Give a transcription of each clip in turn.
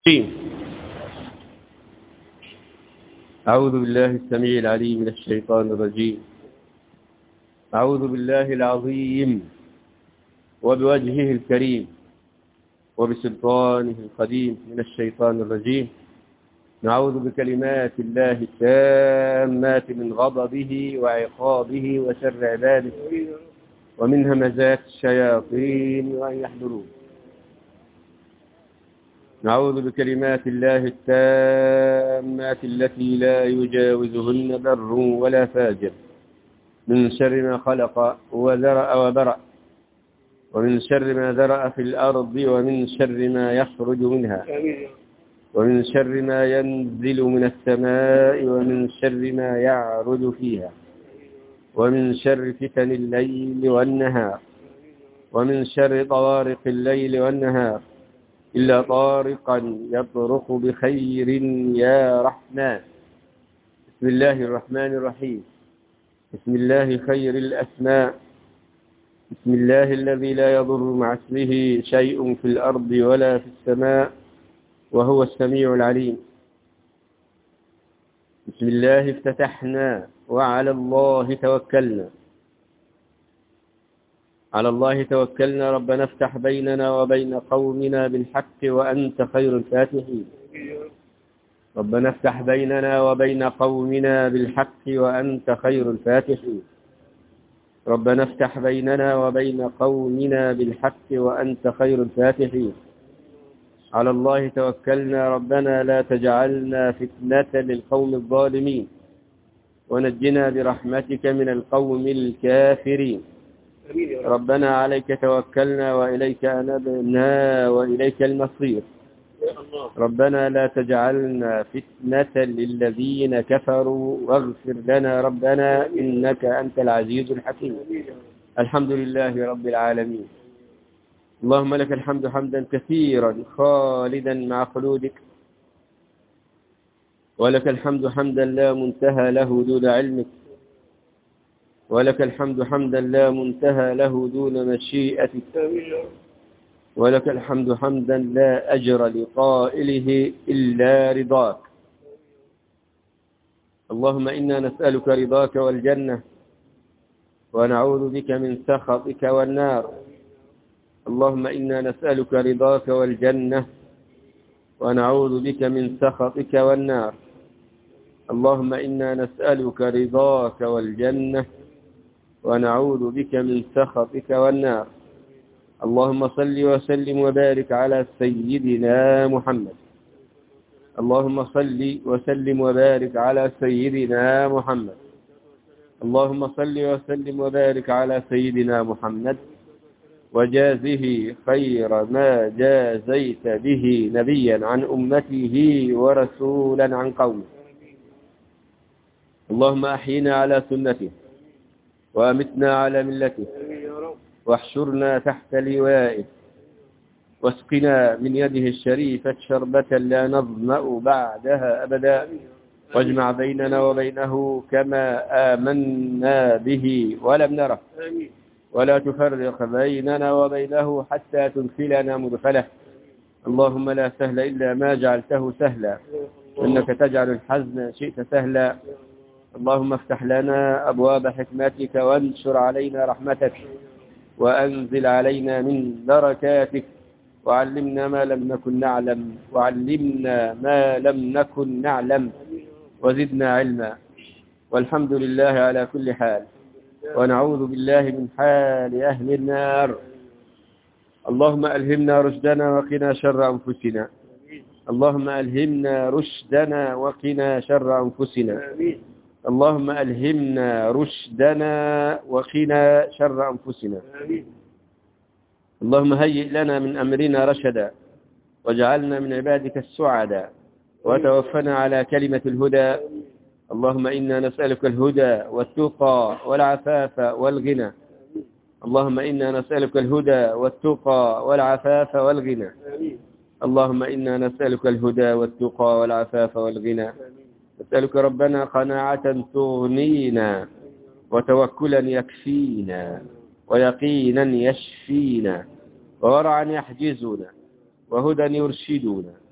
أعوذ بالله السميع العليم من الشيطان الرجيم أعوذ بالله العظيم وبوجهه الكريم وبسلطانه القديم من الشيطان الرجيم نعوذ بكلمات الله التامات من غضبه وعقابه وشر عباده ومن همزات الشياطين وأن يحضرون نعوذ بكلمات الله التامات التي لا يجاوزهن بر ولا فاجر من شر ما خلق وذرأ وبرأ ومن شر ما ذرأ في الأرض ومن شر ما يخرج منها ومن شر ما ينزل من السماء ومن شر ما يعرج فيها ومن شر فتن الليل والنهار ومن شر طوارق الليل والنهار إلا طارقا يطرق بخير يا رحمن بسم الله الرحمن الرحيم بسم الله خير الأسماء بسم الله الذي لا يضر مع اسمه شيء في الأرض ولا في السماء وهو السميع العليم بسم الله افتتحنا وعلى الله توكلنا على الله توكلنا ربنا افتح بيننا وبين قومنا بالحق وأنت خير الفاتحين ربنا افتح بيننا وبين قومنا بالحق وأنت خير الفاتحين ربنا افتح بيننا وبين قومنا بالحق وأنت خير الفاتحين على الله توكلنا ربنا لا تجعلنا فتنة للقوم الظالمين ونجنا برحمتك من القوم الكافرين ربنا عليك توكلنا وإليك أنبنا وإليك المصير ربنا لا تجعلنا فتنة للذين كفروا واغفر لنا ربنا إنك أنت العزيز الحكيم الحمد لله رب العالمين اللهم لك الحمد حمدا كثيرا خالدا مع خلودك ولك الحمد حمدا لا منتهى له دون علمك ولك الحمد حمدا لا منتهى له دون مشيئتك ولك الحمد حمدا لا أجر لقائله إلا رضاك اللهم إنا نسألك رضاك والجنة ونعوذ بك من سخطك والنار اللهم إنا نسألك رضاك والجنة ونعوذ بك من سخطك والنار اللهم إنا نسألك رضاك والجنة ونعوذ بك من سخطك والنار اللهم صل وسلم وبارك على سيدنا محمد اللهم صل وسلم وبارك على سيدنا محمد اللهم صل وسلم وبارك على سيدنا محمد وجازه خير ما جازيت به نبيا عن أمته ورسولا عن قومه اللهم أحينا على سنته وأمتنا على ملته واحشرنا تحت لوائه واسقنا من يده الشريفة شربة لا نظمأ بعدها أبدا واجمع بيننا وبينه كما آمنا به ولم نره ولا تفرق بيننا وبينه حتى تدخلنا مدخله اللهم لا سهل إلا ما جعلته سهلا إنك تجعل الحزن شئت سهلا اللهم افتح لنا أبواب حكمتك وانشر علينا رحمتك وأنزل علينا من بركاتك وعلمنا ما لم نكن نعلم وعلمنا ما لم نكن نعلم وزدنا علما والحمد لله على كل حال ونعوذ بالله من حال أهل النار اللهم ألهمنا رشدنا وقنا شر أنفسنا اللهم ألهمنا رشدنا وقنا شر أنفسنا اللهم ألهمنا رشدنا وقنا شر أنفسنا اللهم هيئ لنا من أمرنا رشدا واجعلنا من عبادك السعدا وتوفنا على كلمة الهدى اللهم إنا نسألك الهدى والتقى والعفاف والغنى اللهم إنا نسألك الهدى والتقى والعفاف والغنى اللهم إنا نسألك الهدى والتقى والعفاف والغنى نسألك ربنا قناعة تغنينا وتوكلا يكفينا ويقينا يشفينا وورعا يحجزنا وهدى يرشدنا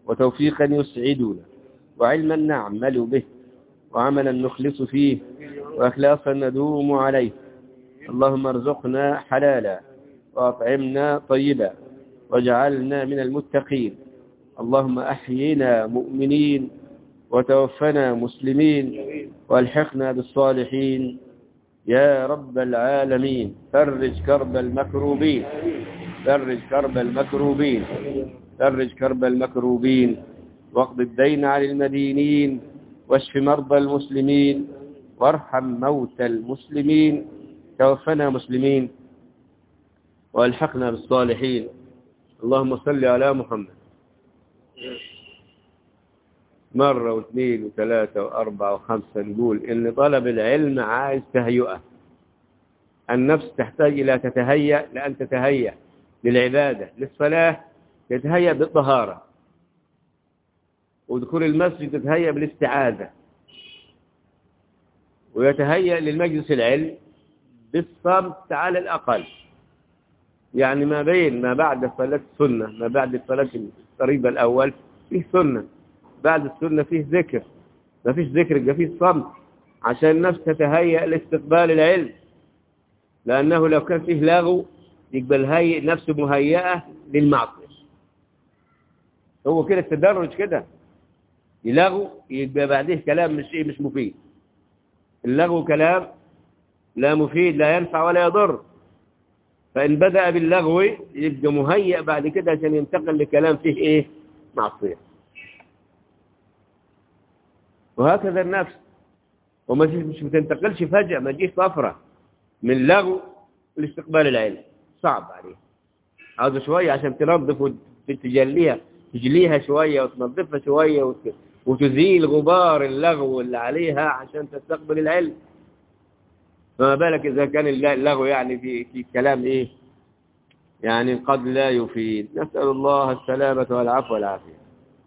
وتوفيقا يسعدنا وعلما نعمل به وعملا نخلص فيه وأخلاصا ندوم عليه اللهم ارزقنا حلالا وأطعمنا طيبا واجعلنا من المتقين اللهم أحينا مؤمنين وتوفنا مسلمين والحقنا بالصالحين يا رب العالمين فرج كرب المكروبين فرج كرب المكروبين فرج كرب المكروبين واقض الدين عن المدينين واشف مرضى المسلمين وارحم موتى المسلمين توفنا مسلمين والحقنا بالصالحين اللهم صل على محمد مرة واثنين وثلاثة وأربعة وخمسة نقول إن طلب العلم عايز تهيئة النفس تحتاج إلى تتهيأ لأن تتهيأ للعبادة للصلاة يتهيأ بالطهارة ودخول المسجد تتهيأ بالاستعاذة ويتهيأ للمجلس العلم بالصمت على الأقل يعني ما بين ما بعد صلاة السنة ما بعد صلاة القريبة الأول فيه سنة بعد السنة فيه ذكر ما فيش ذكر يبقى فيه صمت عشان النفس تتهيأ لاستقبال العلم لأنه لو كان فيه لغو يبقى الهيئ نفسه مهيئة للمعصية هو كده التدرج كده يلغو يبقى بعديه كلام مش مش مفيد اللغو كلام لا مفيد لا ينفع ولا يضر فإن بدأ باللغو يبقى مهيئ بعد كده عشان ينتقل لكلام فيه إيه معصية وهكذا النفس وما مش بتنتقلش فجأة ما تجيش طفرة من لغو لاستقبال العلم صعب عليه عاوز شوية عشان تنظف وتجليها تجليها شوية وتنظفها شوية وت... وتزيل غبار اللغو اللي عليها عشان تستقبل العلم فما بالك إذا كان اللغو يعني في, في كلام إيه يعني قد لا يفيد نسأل الله السلامة والعفو والعافية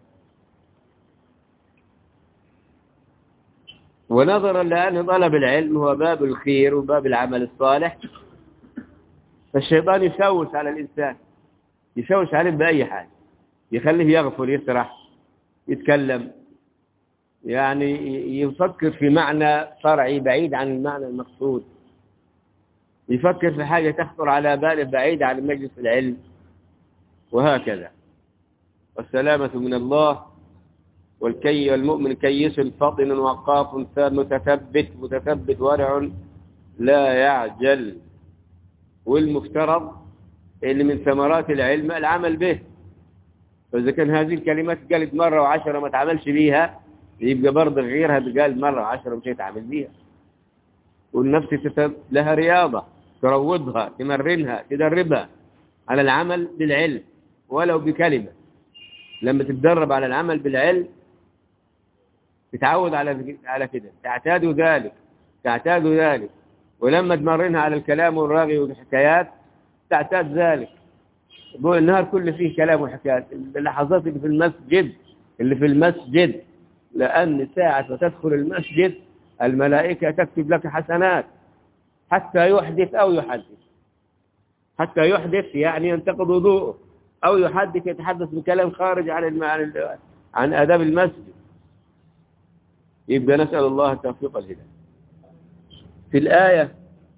ونظرا لأن طلب العلم هو باب الخير وباب العمل الصالح فالشيطان يشوش على الإنسان يشوش عليه بأي حاجة يخليه يغفل يسرح يتكلم يعني يفكر في معنى فرعي بعيد عن المعنى المقصود يفكر في حاجة تخطر على باله بعيد عن مجلس العلم وهكذا والسلامة من الله والكي والمؤمن كيس فطن وقاف متثبت متثبت ورع لا يعجل والمفترض اللي من ثمرات العلم العمل به فإذا كان هذه الكلمات قالت مرة وعشرة ما تعملش بيها يبقى برضه غيرها تقال مرة وعشرة مش هيتعامل بيها والنفس تتب... لها رياضة تروضها تمرنها تدربها على العمل بالعلم ولو بكلمة لما تتدرب على العمل بالعلم تتعود على على كده تعتاد ذلك تعتاد ذلك ولما تمرنها على الكلام والرغي والحكايات تعتاد ذلك يقول النهار كله فيه كلام وحكايات اللحظات اللي في المسجد اللي في المسجد لأن ساعة ما تدخل المسجد الملائكة تكتب لك حسنات حتى يحدث أو يحدث حتى يحدث يعني ينتقض وضوءه أو يحدث يتحدث بكلام خارج عن عن عن آداب المسجد يبقى نسأل الله التوفيق الهداية في الآية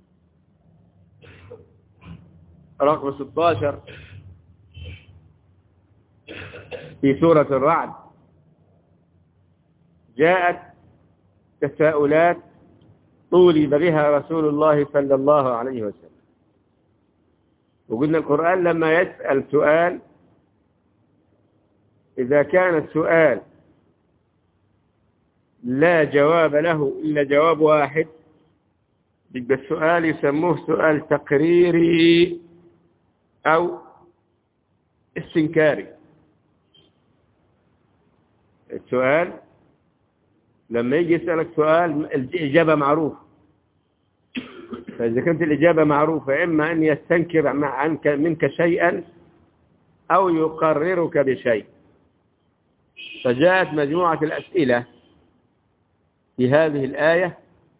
رقم 16 في سورة الرعد جاءت تساؤلات طولب بها رسول الله صلى الله عليه وسلم وقلنا القرآن لما يسأل سؤال إذا كان السؤال لا جواب له إلا جواب واحد يبقى السؤال يسموه سؤال تقريري أو استنكاري السؤال لما يجي يسألك سؤال الإجابة معروفة فإذا كانت الإجابة معروفة إما أن يستنكر عنك منك شيئا أو يقررك بشيء فجاءت مجموعة الأسئلة في هذه الآية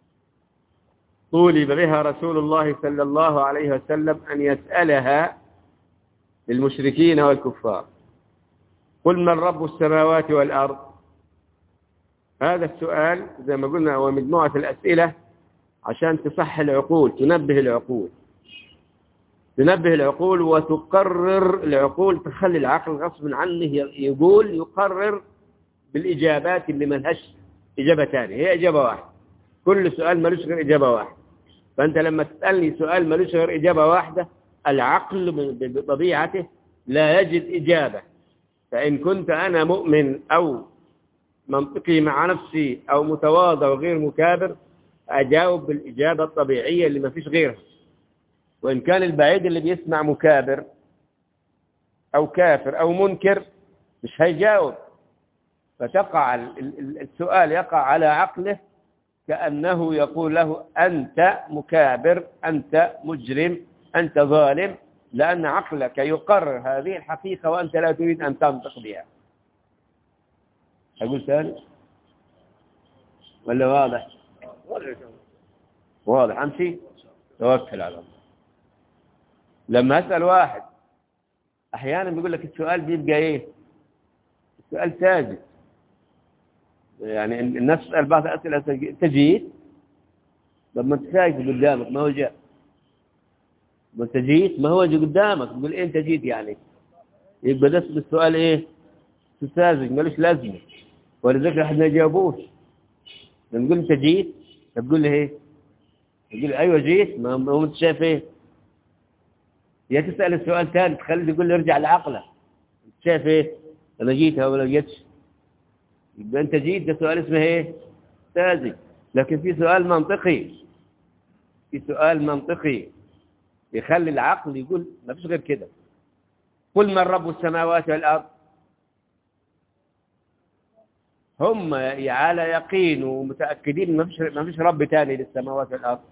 طولب بها رسول الله صلى الله عليه وسلم أن يسألها للمشركين والكفار قل من رب السماوات والأرض هذا السؤال زي ما قلنا هو مجموعة الأسئلة عشان تصح العقول تنبه العقول تنبه العقول وتقرر العقول تخلي العقل غصب عنه يقول يقرر بالإجابات اللي ملهاش إجابة ثانية هي إجابة واحدة كل سؤال ملوش غير إجابة واحدة فأنت لما تسألني سؤال ملوش غير إجابة واحدة العقل بطبيعته لا يجد إجابة فإن كنت أنا مؤمن أو منطقي مع نفسي أو متواضع وغير مكابر أجاوب بالإجابة الطبيعية اللي ما فيش غيرها وإن كان البعيد اللي بيسمع مكابر أو كافر أو منكر مش هيجاوب فتقع السؤال يقع على عقله كأنه يقول له أنت مكابر أنت مجرم أنت ظالم لأن عقلك يقرر هذه الحقيقة وأنت لا تريد أن تنطق بها أقول ثاني ولا واضح واضح أمشي توكل على الله لما أسأل واحد أحيانا بيقول لك السؤال بيبقى إيه السؤال ساذج يعني الناس تسأل بعض الأسئلة تجيت طب ما انت شايف قدامك ما هو جاء ما انت جيت ما هو جاء قدامك تقول ايه انت جيت يعني يبقى ده السؤال ايه ساذج ملوش لازمه ولذلك احد ما يجاوبوش لما نقول انت جيت تقول لي ايه تقول ايوه جيت ما هو انت شايف ايه يا تسال السؤال ثاني تخليه يقول لي ارجع لعقلك انت شايف ايه انا جيت او ما جيتش يبقى انت جيت ده سؤال اسمه ايه ساذج لكن في سؤال منطقي في سؤال منطقي يخلي العقل يقول ما فيش غير كده قل من رب السماوات والارض هم على يقين ومتأكدين ما فيش ما فيش رب ثاني للسماوات والأرض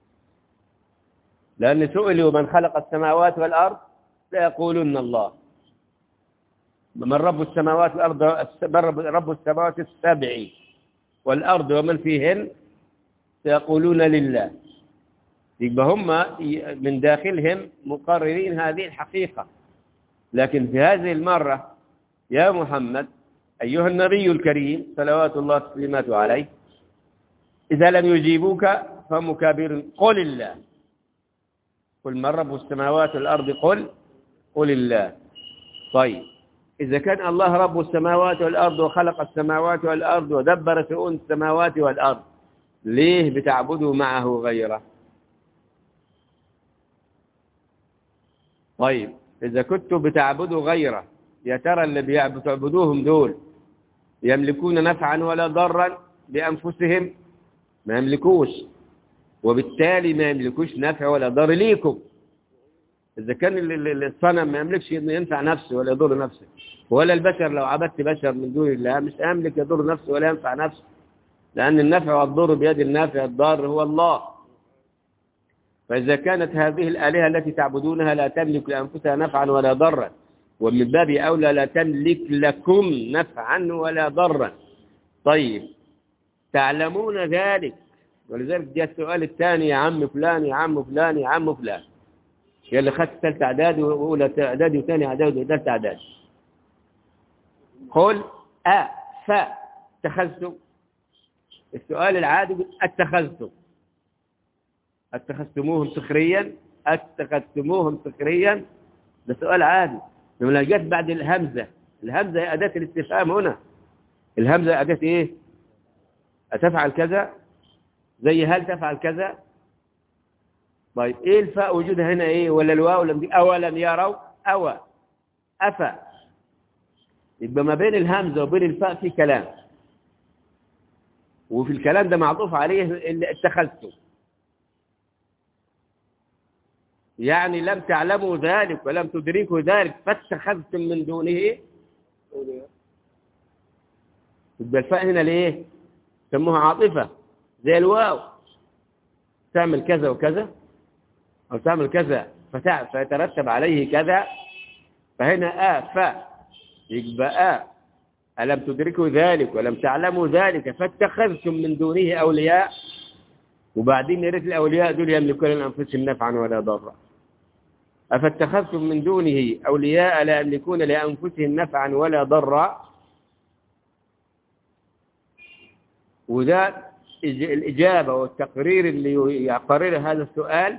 لأن سئلوا من خلق السماوات والأرض سيقولون الله من رب السماوات والأرض رب السماوات السبع والأرض ومن فيهن سيقولون لله يبقى هم من داخلهم مقررين هذه الحقيقة لكن في هذه المرة يا محمد أيها النبي الكريم صلوات الله وسلامته عليه إذا لم يجيبوك فهم كابر قل الله قل من رب السماوات والأرض قل قل الله طيب إذا كان الله رب السماوات والأرض وخلق السماوات والأرض ودبر شؤون السماوات والأرض ليه بتعبدوا معه غيره طيب إذا كنتوا بتعبدوا غيره يا ترى اللي بتعبدوهم دول يملكون نفعا ولا ضرا بأنفسهم ما يملكوش وبالتالي ما يملكوش نفع ولا ضر ليكم إذا كان الصنم ما يملكش ينفع نفسه ولا يضر نفسه ولا البشر لو عبدت بشر من دون الله مش أملك يضر نفسه ولا ينفع نفسه لأن النفع والضر بيد النافع الضار هو الله فإذا كانت هذه الآلهة التي تعبدونها لا تملك لأنفسها نفعا ولا ضرا ومن باب أولى لا تملك لكم نفعا ولا ضرا طيب تعلمون ذلك ولذلك جاء السؤال الثاني يا عم فلان يا عم فلان يا عم فلان يا اللي خدت ثالث اعدادي واولى اعدادي وثاني اعدادي وثالث اعدادي قل أ ف اتخذتم السؤال العادي اتخذتم اتخذتموهم سخريا اتخذتموهم سخريا ده سؤال عادي لما جت بعد الهمزة الهمزة هي أداة الاستفهام هنا الهمزة أداة إيه أتفعل كذا زي هل تفعل كذا طيب إيه الفاء وجودها هنا إيه ولا الواو لم أولم يروا أوى أفى يبقى ما بين الهمزة وبين الفاء في كلام وفي الكلام ده معطوف عليه اللي اتخذته يعني لم تعلموا ذلك ولم تدركوا ذلك فاتخذتم من دونه يبقى الفاء هنا ليه سموها عاطفة زي الواو تعمل كذا وكذا أو تعمل كذا فيترتب عليه كذا فهنا آ فاء يبقى آ ألم تدركوا ذلك ولم تعلموا ذلك فاتخذتم من دونه أولياء وبعدين يريد الأولياء دول يملكون لأنفسهم نفعا ولا ضرا أفاتخذتم من دونه أولياء لا يملكون لأنفسهم نفعا ولا ضرا وده الإجابة والتقرير اللي يقرر هذا السؤال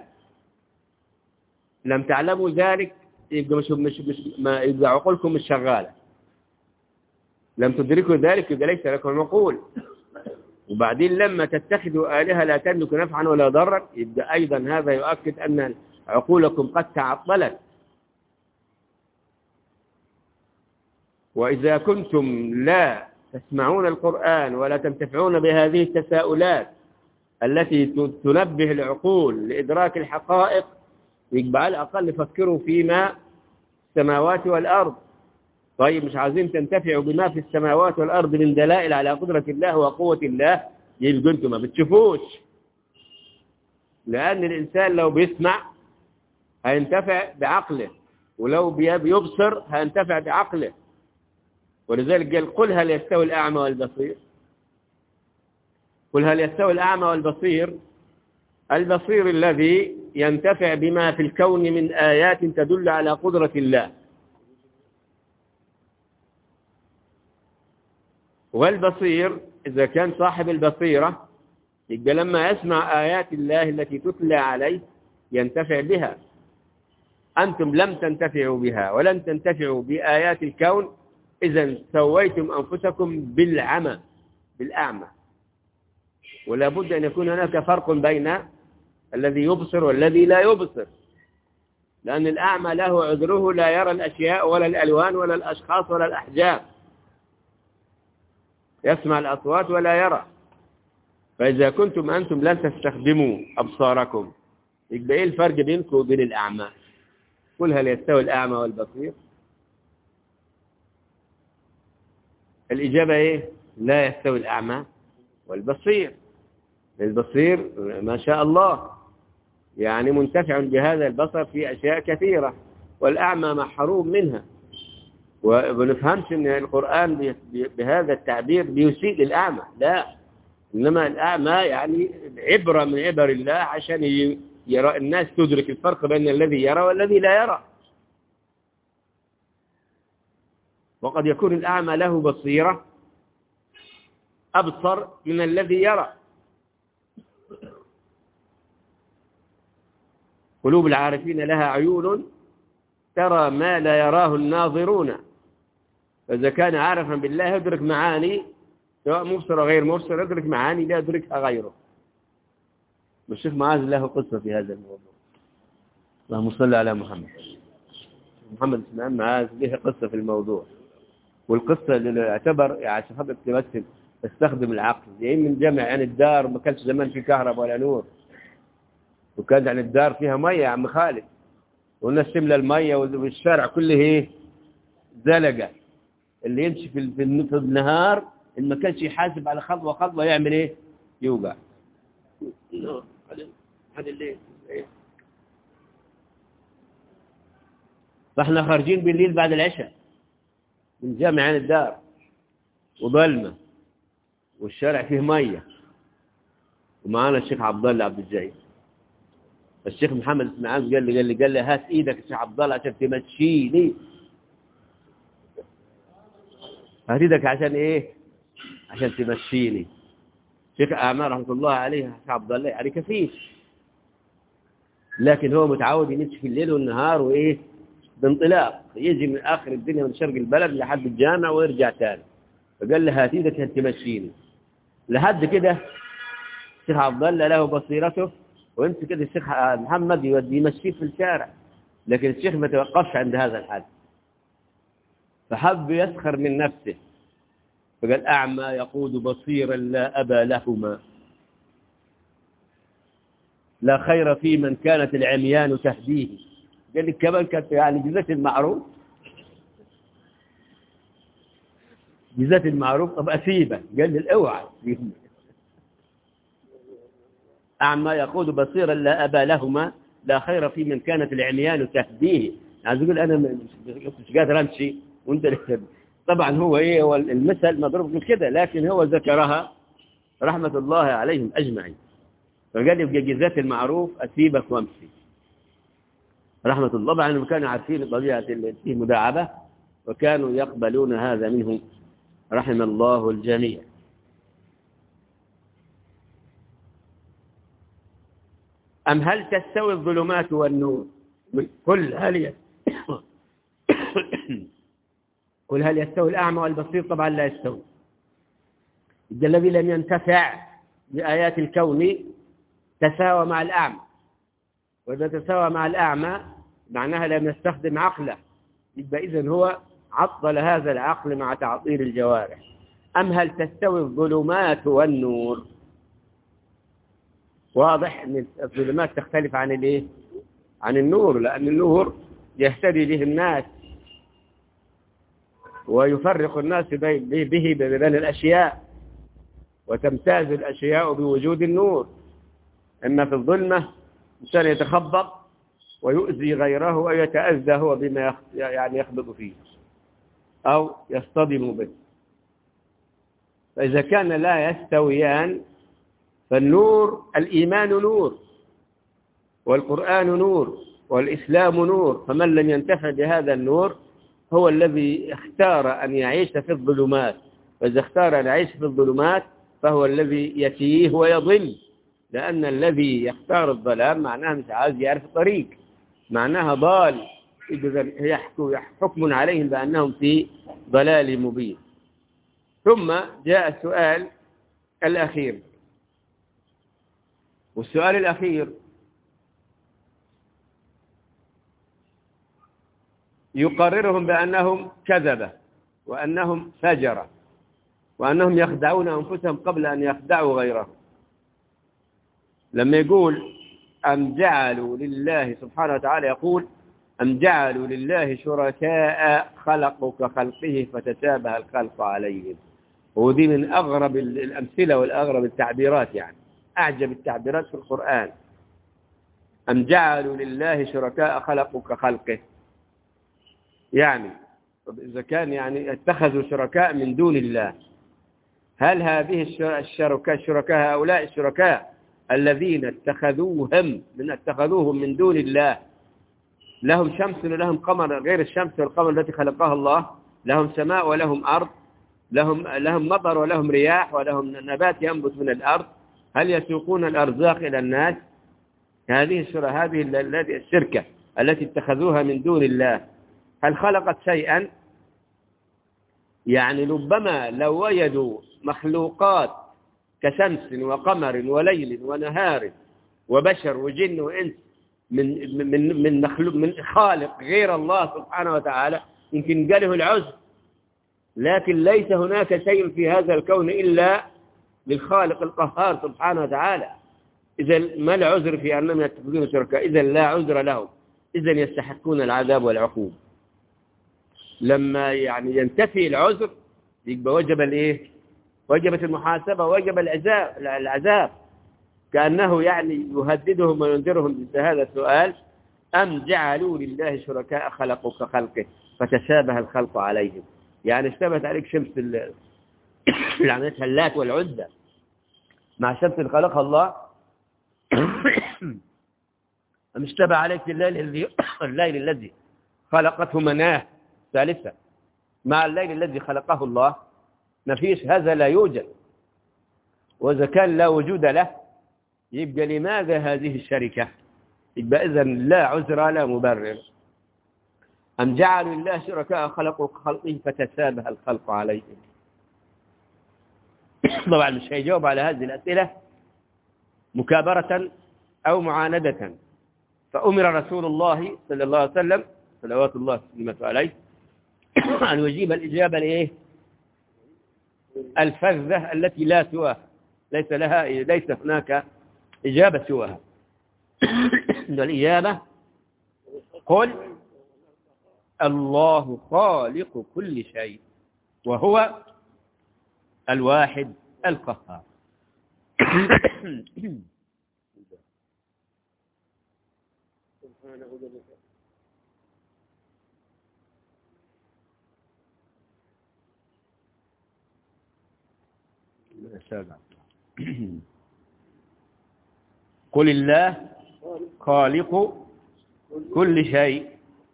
لم تعلموا ذلك يبقى مش مش مش ما يبقى عقولكم مش شغالة لم تدركوا ذلك يبقى ليس لكم عقول وبعدين لما تتخذوا آلهة لا تملك نفعا ولا ضرا يبقى أيضا هذا يؤكد أن عقولكم قد تعطلت وإذا كنتم لا تسمعون القرآن ولا تنتفعون بهذه التساؤلات التي تنبه العقول لإدراك الحقائق يبقى على الأقل فكروا فيما السماوات والأرض طيب مش عايزين تنتفعوا بما في السماوات والأرض من دلائل على قدرة الله وقوة الله يبقى انتم ما بتشوفوش لأن الإنسان لو بيسمع هينتفع بعقله ولو بيبصر هينتفع بعقله ولذلك قال قل هل يستوي الأعمى والبصير قل هل يستوي الأعمى والبصير البصير الذي ينتفع بما في الكون من آيات تدل على قدرة الله والبصير إذا كان صاحب البصيرة يبقى لما يسمع آيات الله التي تتلى عليه ينتفع بها أنتم لم تنتفعوا بها ولن تنتفعوا بآيات الكون إذا سويتم أنفسكم بالعمى بالأعمى ولا بد أن يكون هناك فرق بين الذي يبصر والذي لا يبصر لأن الأعمى له عذره لا يرى الأشياء ولا الألوان ولا الأشخاص ولا الأحجام يسمع الأصوات ولا يرى فإذا كنتم أنتم لن تستخدموا أبصاركم يبقى إيه الفرق بينكم وبين الأعمى قل هل يستوي الأعمى والبصير الإجابة إيه لا يستوي الأعمى والبصير البصير ما شاء الله يعني منتفع بهذا البصر في أشياء كثيرة والأعمى محروم منها ونفهمش ان القرآن بهذا التعبير بيسيء للأعمى لا إنما الأعمى يعني عبرة من عبر الله عشان يرى الناس تدرك الفرق بين الذي يرى والذي لا يرى وقد يكون الأعمى له بصيرة أبصر من الذي يرى قلوب العارفين لها عيون ترى ما لا يراه الناظرون فإذا كان عارفا بالله يدرك معاني سواء مبصر أو غير مبصر يدرك معاني لا يدركها غيره والشيخ معاذ له قصة في هذا الموضوع اللهم صل على محمد محمد اسماعيل معاذ له قصة في الموضوع والقصة اللي اعتبر يعني حضرتك تمثل استخدم العقل يعني من جمع يعني الدار ما كانش زمان في كهرباء ولا نور وكان يعني الدار فيها مية يا عم خالد والناس تملى المية والشارع كله ايه زلقة اللي يمشي في في النهار ان ما كانش يحاسب على خطوة خطوة يعمل ايه يوقع هذا الليل فاحنا خارجين بالليل بعد العشاء من جامع عن الدار وظلمه والشارع فيه ميه ومعانا الشيخ عبد الله عبد الجليل الشيخ محمد اسماعيل قال لي قال لي قال لي هات ايدك يا شيخ عبد الله عشان تمشيني هات ايدك عشان ايه عشان تمشيني شيخ اعمال رحمه الله عليه الشيخ عبد الله يعني كثير لكن هو متعود يمشي في الليل والنهار وايه بانطلاق يجي من اخر الدنيا من شرق البلد لحد الجامع ويرجع تاني فقال لي هات ايدك عشان تمشيني لحد كده الشيخ عبد الله له بصيرته وانت كده الشيخ محمد يودي يمشيه في الشارع لكن الشيخ ما توقفش عند هذا الحد فحب يسخر من نفسه فقال أعمى يقود بصيرا لا أبا لهما لا خير في من كانت العميان تهديه قال لك كمان كانت يعني جزات المعروف جزات المعروف طب أسيبه قال لي اوعى أعمى يقود بصيرا لا أبا لهما لا خير في من كانت العميان تهديه عايز يقول أنا مش قادر أمشي وانت طبعا هو ايه هو المثل مضروب من كده لكن هو ذكرها رحمة الله عليهم أجمعين فقال يبقى جزات المعروف أسيبك وامشي رحمة الله طبعا كانوا عارفين طبيعة فيه مداعبة وكانوا يقبلون هذا منه رحم الله الجميع أم هل تستوي الظلمات والنور قل هل قل هل يستوي الأعمى والبصير طبعا لا يستوي الذي لم ينتفع بآيات الكون تساوى مع الأعمى وإذا تساوى مع الأعمى معناها لم يستخدم عقله يبقى إذن هو عطل هذا العقل مع تعطيل الجوارح أم هل تستوي الظلمات والنور واضح أن الظلمات تختلف عن الايه عن النور لأن النور يهتدي به الناس ويفرق الناس به بين الأشياء وتمتاز الأشياء بوجود النور أما في الظلمة إنسان يتخبط ويؤذي غيره أو يتأذى هو بما يعني يخبط فيه أو يصطدم به فإذا كان لا يستويان فالنور الإيمان نور والقرآن نور والإسلام نور فمن لم ينتفع بهذا النور هو الذي اختار أن يعيش في الظلمات فإذا اختار أن يعيش في الظلمات فهو الذي يتيه ويضل لأن الذي يختار الظلام معناها مش عاوز يعرف الطريق معناها ضال إذا حكم عليهم بأنهم في ضلال مبين ثم جاء السؤال الأخير والسؤال الأخير يقررهم بأنهم كذبة وأنهم فجرة وأنهم يخدعون أنفسهم قبل أن يخدعوا غيرهم لما يقول أم جعلوا لله سبحانه وتعالى يقول أم جعلوا لله شركاء خلقوا كخلقه فتشابه الخلق عليهم ودي من أغرب الأمثلة والأغرب التعبيرات يعني أعجب التعبيرات في القرآن أم جعلوا لله شركاء خلقوا كخلقه يعني طب إذا كان يعني اتخذوا شركاء من دون الله هل هذه الشركاء الشركاء هؤلاء الشركاء الذين اتخذوهم من اتخذوهم من دون الله لهم شمس ولهم قمر غير الشمس والقمر التي خلقها الله لهم سماء ولهم أرض لهم لهم مطر ولهم رياح ولهم نبات ينبت من الأرض هل يسوقون الأرزاق إلى الناس هذه الشرة هذه الشركة التي اتخذوها من دون الله هل خلقت شيئا يعني ربما لو وجدوا مخلوقات كشمس وقمر وليل ونهار وبشر وجن وإنس من من من مخلوق من خالق غير الله سبحانه وتعالى يمكن قاله العزر لكن ليس هناك شيء في هذا الكون إلا للخالق القهار سبحانه وتعالى إذا ما العذر في أنهم يتخذون شركاء إذا لا عذر لهم إذا يستحقون العذاب والعقوبة لما يعني ينتفي العذر يبقى وجب الايه وجبت المحاسبة وجب العذاب العذاب كأنه يعني يهددهم وينذرهم بهذا السؤال أم جعلوا لله شركاء خلقوا كخلقه فتشابه الخلق عليهم يعني اشتبهت عليك شمس لعنتها اللات والعزة مع شمس خلقها الله أم اشتبه عليك الليل الذي الليل الذي خلقته مناه ثالثة مع الليل الذي خلقه الله ما فيش هذا لا يوجد وإذا كان لا وجود له يبقى لماذا هذه الشركة يبقى إذا لا عذر لا مبرر أم جعلوا الله شركاء خلقوا خلقه فتشابه الخلق عليهم طبعا مش هيجاوب على هذه الأسئلة مكابرة أو معاندة فأمر رسول الله صلى الله عليه وسلم صلوات الله وسلامته عليه أن يجيب الإجابة لإيه الفذة التي لا سواها ليس لها ليس هناك إجابة سواها الإجابة قل الله خالق كل شيء وهو الواحد القهار قل الله خالق كل شيء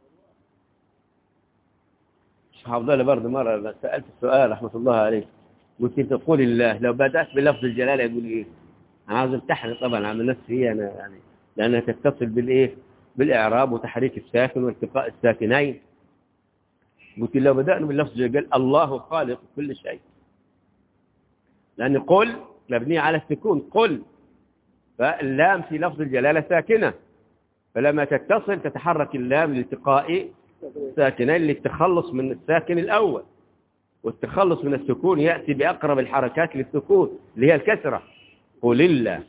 الشيخ عبد الله برضه مرة سألت السؤال رحمة الله عليه قلت انت تقول الله لو بدأت بلفظ الجلالة يقول ايه انا عاوز امتحن طبعا عن نفسي انا يعني لانها تتصل بالايه بالاعراب وتحريك الساكن والتقاء الساكنين قلت لو بدأنا باللفظ قال الله خالق كل شيء لأن قل مبنية على السكون قل فاللام في لفظ الجلالة ساكنة فلما تتصل تتحرك اللام لالتقاء ساكنين للتخلص من الساكن الأول والتخلص من السكون يأتي بأقرب الحركات للسكون اللي هي الكسرة قل الله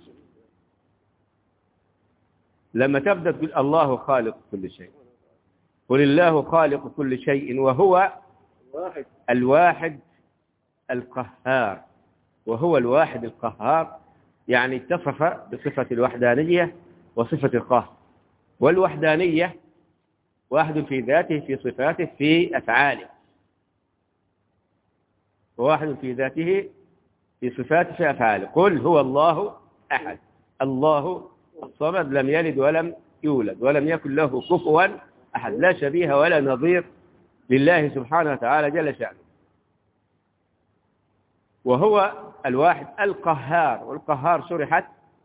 لما تبدأ تقول الله خالق كل شيء قل الله خالق كل شيء وهو الواحد القهار وهو الواحد القهار يعني اتصف بصفة الوحدانية وصفة القهر والوحدانية واحد في ذاته في صفاته في أفعاله وواحد في ذاته في صفاته في أفعاله قل هو الله أحد الله الصمد لم يلد ولم يولد ولم يكن له كفوا أحد لا شبيه ولا نظير لله سبحانه وتعالى جل شأنه وهو الواحد القهار والقهار شرحت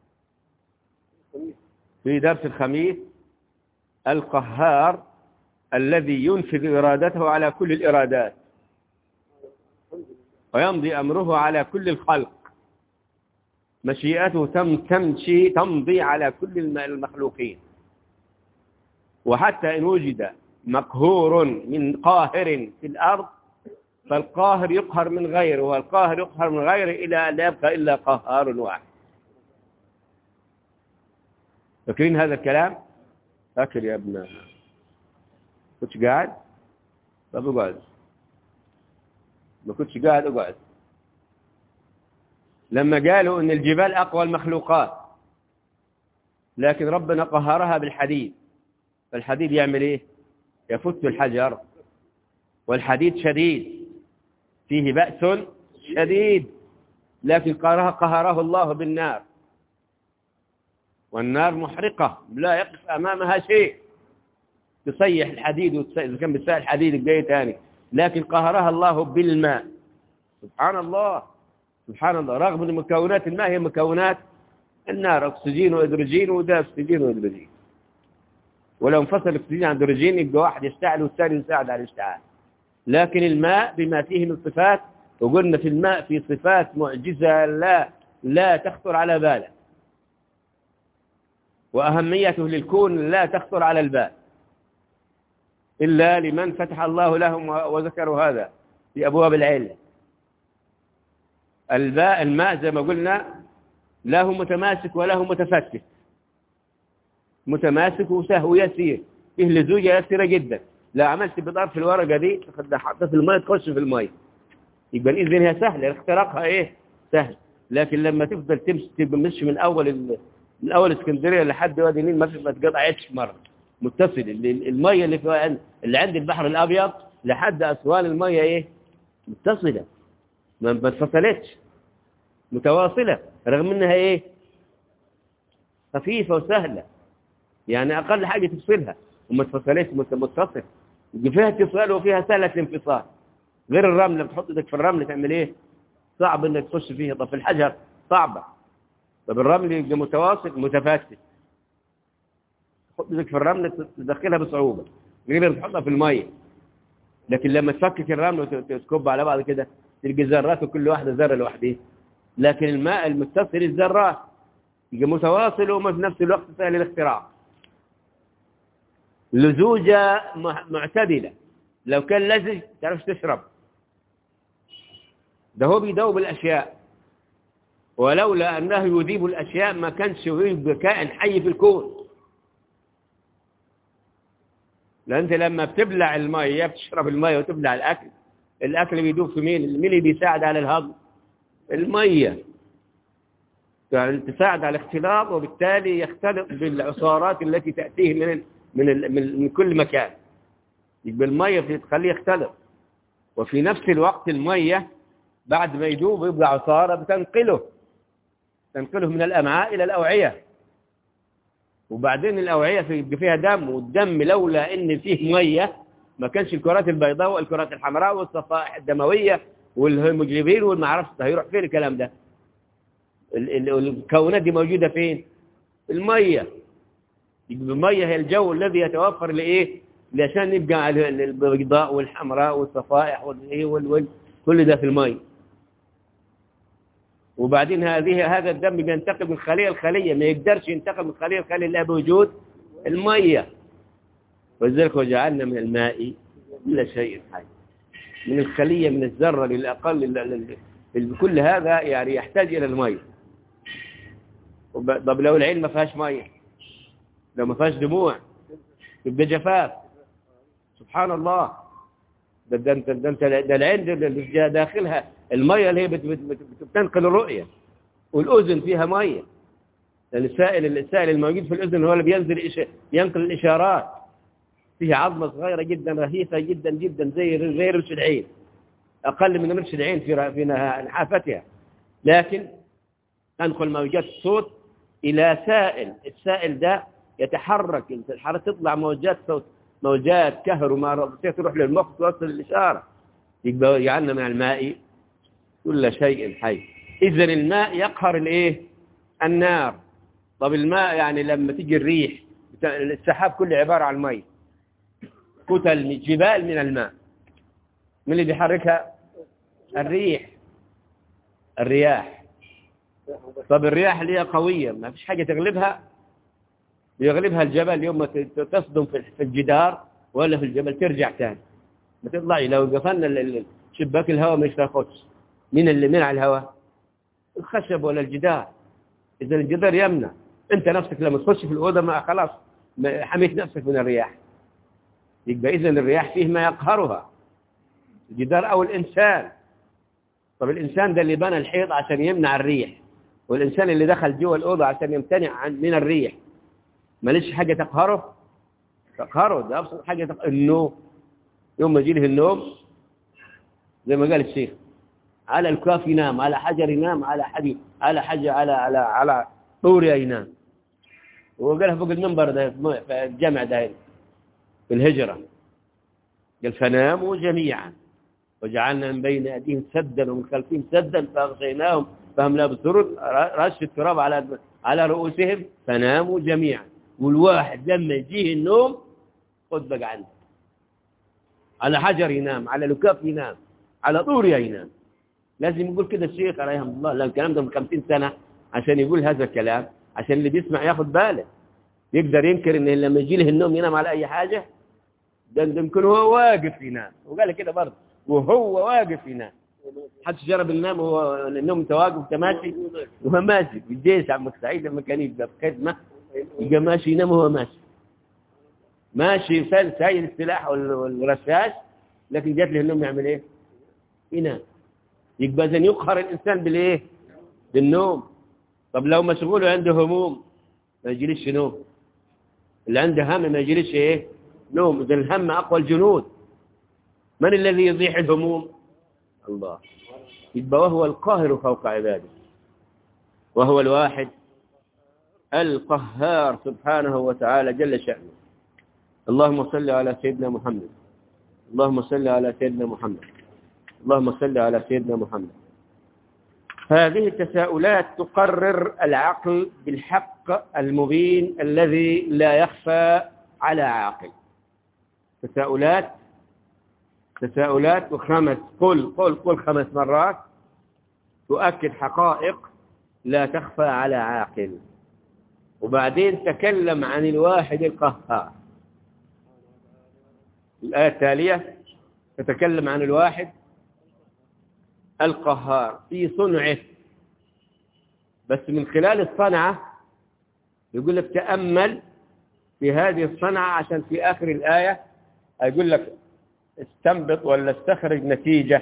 في درس الخميس القهار الذي ينفذ إرادته على كل الإرادات ويمضي أمره على كل الخلق مشيئته تم تمشي تمضي على كل المخلوقين وحتى إن وجد مقهور من قاهر في الأرض فالقاهر يقهر من غيره والقاهر يقهر من غيره إلى لا يبقى إلا قهار واحد فاكرين هذا الكلام فاكر يا ابن كنتش قاعد طب اقعد ما كنتش قاعد اقعد لما قالوا ان الجبال اقوى المخلوقات لكن ربنا قهرها بالحديد فالحديد يعمل ايه يفت الحجر والحديد شديد فيه بأس شديد لكن قهره, قهره الله بالنار والنار محرقة لا يقف أمامها شيء تصيح الحديد إذا كان بتساء الحديد الجاي تاني لكن قهرها الله بالماء سبحان الله سبحان الله رغم ان مكونات الماء هي مكونات النار اكسجين وهيدروجين وده اكسجين وهيدروجين ولو انفصل الاكسجين عن الهيدروجين يبقى واحد يشتعل والثاني يساعد على الاشتعال لكن الماء بما فيه من صفات وقلنا في الماء في صفات معجزة لا لا تخطر على باله وأهميته للكون لا تخطر على البال إلا لمن فتح الله لهم وذكروا هذا في أبواب العلم الباء الماء زي ما قلنا له متماسك وله متفتت متماسك وسهو يسير فيه لزوجة يسيرة جدا لو عملت بطرف الورقة دي حطها في الماء تخش في الماء يبقى الإذن هي سهلة اختراقها ايه سهل لكن لما تفضل تمشي تمشي من أول من أول اسكندرية لحد وادي النيل ما ما تقطعتش مرة متصل المية اللي في اللي عند البحر الأبيض لحد أسوان المية ايه متصلة ما اتفصلتش متواصلة رغم انها ايه خفيفة وسهلة يعني اقل حاجة تفصلها وما اتفصلتش متصل فيها اتصال وفيها سهلة الانفصال غير الرمل بتحط ايدك في الرمل تعمل ايه صعب انك تخش فيه طب في الحجر صعبة طب الرمل يبقى متواصل متفاتت تحط ايدك في الرمل تدخلها بصعوبة غير تحطها في المية لكن لما تفكك الرمل وتكب على بعض كده تلقى ذرات وكل واحدة ذرة لوحدها لكن الماء المتصل الذرات يبقى متواصل وما في نفس الوقت سهل الاختراق لزوجة معتدلة لو كان لزج تعرفش تشرب ده هو بيدوب الأشياء ولولا أنه يذيب الأشياء ما كانش يذيب كائن حي في الكون لأن أنت لما بتبلع المية بتشرب المية وتبلع الأكل الأكل بيدوب في مين مين اللي بيساعد على الهضم المية يعني تساعد على الاختلاط وبالتالي يختلط بالعصارات التي تأتيه من من من كل مكان يبقى المية تخليه يختلط وفي نفس الوقت المية بعد ما يدوب يبقى عصارة بتنقله تنقله من الأمعاء إلى الأوعية وبعدين الأوعية في فيها دم والدم لولا إن فيه مية ما كانش الكرات البيضاء والكرات الحمراء والصفائح الدموية والهيموجلوبين والمعرفش هيروح فين الكلام ده المكونات دي موجودة فين المية المية هي الجو الذي يتوفر لإيه عشان يبقى البيضاء والحمراء والصفائح وال كل ده في المية وبعدين هذه هذا الدم بينتقل من خلية لخلية ما يقدرش ينتقل من خلية لخلية إلا بوجود المية ولذلك وجعلنا من الماء كل شيء حي من الخلية من الذرة للأقل كل هذا يعني يحتاج إلى المية طب لو العين ما فيهاش مية لو ما فيهاش دموع يبقى جفاف سبحان الله ده ده انت ده انت ده العين ده داخلها الميه اللي هي بتنقل الرؤيه والاذن فيها ميه لان السائل السائل الموجود في الاذن هو اللي بينزل ينقل الاشارات فيها عظمه صغيره جدا رهيفه جدا جدا زي زي رمش العين اقل من رمش العين في في نحافتها لكن تنقل موجات الصوت الى سائل السائل ده يتحرك الحركه تطلع موجات صوت موجات كهرباء تروح للمخ توصل الإشارة يبقى يجعلنا من الماء كل شيء حي إذا الماء يقهر الإيه النار طب الماء يعني لما تيجي الريح السحاب كله عبارة عن مي كتل جبال من الماء من اللي بيحركها الريح الرياح طب الرياح اللي هي قوية ما فيش حاجة تغلبها يغلبها الجبل يوم ما تصدم في الجدار ولا في الجبل ترجع تاني ما تطلعي لو قفلنا شباك الهواء مش تاخدش مين اللي منع الهواء الخشب ولا الجدار اذا الجدار يمنع انت نفسك لما تخش في الاوضه ما خلاص حميت نفسك من الرياح يبقى اذا الرياح فيه ما يقهرها الجدار او الانسان طب الانسان ده اللي بنى الحيط عشان يمنع الريح والانسان اللي دخل جوه الاوضه عشان يمتنع عن من الريح ماليش حاجة تقهره تقهره ده أبسط حاجة تقهره النوم يوم ما يجيله النوم زي ما قال الشيخ على الكاف ينام على حجر ينام على حدي على حجر على على على طور ينام وقالها فوق المنبر ده في الجامع ده في الهجرة قال فناموا جميعا وجعلنا من بين أيديهم سدا ومن خلفهم سدا فأغشيناهم فهم لا يبصرون رش التراب على على رؤوسهم فناموا جميعا والواحد لما يجيه النوم خد بقى عنه على حجر ينام على لكاف ينام على طور ينام لازم يقول كده الشيخ عليه الله لان الكلام ده من 50 سنة عشان يقول هذا الكلام عشان اللي بيسمع ياخد باله يقدر ينكر ان لما يجي له النوم ينام على اي حاجة ده يمكن هو واقف ينام وقال كده برضه وهو واقف ينام حد جرب النوم وهو النوم انت واقف انت ماشي وهو ماشي في الجيش عمك سعيد لما كان يبقى في خدمه يبقى ماشي ينام وهو ماشي ماشي سايل السلاح والرشاش لكن جات له النوم يعمل ايه ينام يبقى اذا يقهر الانسان بالايه بالنوم طب لو مشغول وعنده هموم ما يجيليش نوم اللي عنده هم ما يجيليش ايه نوم اذا الهم اقوى الجنود من الذي يزيح الهموم الله يبقى وهو القاهر فوق عباده وهو الواحد القهار سبحانه وتعالى جل شأنه اللهم صل على سيدنا محمد اللهم صل على سيدنا محمد اللهم صل على سيدنا محمد هذه التساؤلات تقرر العقل بالحق المبين الذي لا يخفى على عاقل تساؤلات تساؤلات وخمس قل قل قل خمس مرات تؤكد حقائق لا تخفى على عاقل وبعدين تكلم عن الواحد القهار الآية التالية تتكلم عن الواحد القهار في صنعه بس من خلال الصنعة يقول لك تأمل في هذه الصنعة عشان في آخر الآية يقول لك استنبط ولا استخرج نتيجة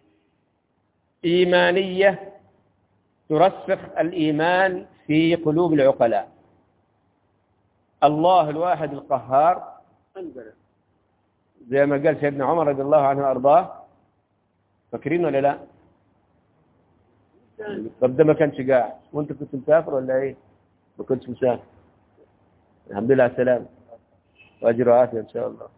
إيمانية ترسخ الإيمان في قلوب العقلاء الله الواحد القهار زي ما قال سيدنا عمر رضي الله عنه وارضاه فاكرين ولا لا طب ده ما كانش قاعد وانت كنت مسافر ولا ايه ما كنتش مسافر الحمد لله على السلامة وأجر وعافية إن شاء الله